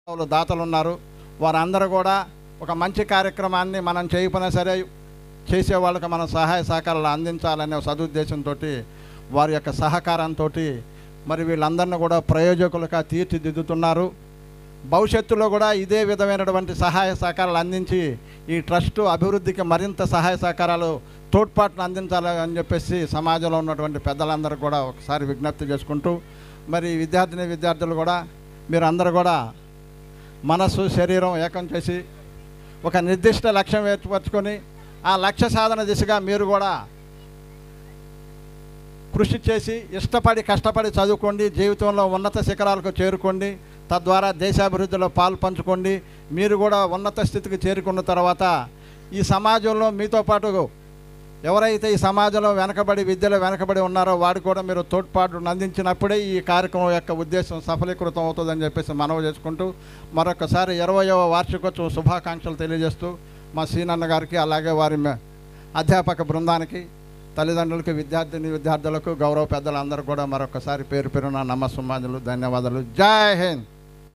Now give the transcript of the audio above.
వాళ్ళు దాతలు ఉన్నారు వారందరూ కూడా ఒక మంచి కార్యక్రమాన్ని మనం చేయకపోయినా సరే చేసే వాళ్ళకి మనం సహాయ సహకారాలు అందించాలనే ఒక సదుద్దేశంతో వారి యొక్క సహకారంతో మరి వీళ్ళందరినీ కూడా ప్రయోజకులుగా తీర్చిదిద్దుతున్నారు భవిష్యత్తులో కూడా ఇదే విధమైనటువంటి సహాయ సహకారాలు అందించి ఈ ట్రస్ట్ అభివృద్ధికి మరింత సహాయ సహకారాలు తోడ్పాటును అందించాలని చెప్పేసి సమాజంలో ఉన్నటువంటి పెద్దలందరూ కూడా ఒకసారి విజ్ఞప్తి చేసుకుంటూ మరి విద్యార్థిని విద్యార్థులు కూడా మీరు అందరూ కూడా మనస్సు శరీరం ఏకం చేసి ఒక నిర్దిష్ట లక్ష్యం ఏర్పరచుకొని ఆ లక్ష్య సాధన దిశగా మీరు కూడా కృషి చేసి ఇష్టపడి కష్టపడి చదువుకోండి జీవితంలో ఉన్నత శిఖరాలకు చేరుకోండి తద్వారా దేశాభివృద్ధిలో పాలు పంచుకోండి మీరు కూడా ఉన్నత స్థితికి చేరుకున్న తర్వాత ఈ సమాజంలో మీతో పాటు ఎవరైతే ఈ సమాజంలో వెనకబడి విద్యలో వెనకబడి ఉన్నారో వాడు కూడా మీరు తోడ్పాటు అందించినప్పుడే ఈ కార్యక్రమం యొక్క ఉద్దేశం సఫలీకృతం అవుతుందని చెప్పేసి మనవి చేసుకుంటూ మరొకసారి ఇరవయవ వార్షికోత్సవం శుభాకాంక్షలు తెలియజేస్తూ మా సీనన్న గారికి అలాగే వారి మే- అధ్యాపక బృందానికి తల్లిదండ్రులకి విద్యార్థిని విద్యార్థులకు గౌరవ పెద్దలందరూ కూడా మరొకసారి పేరు పేరున నమస్సుమాజులు ధన్యవాదాలు జై హింద్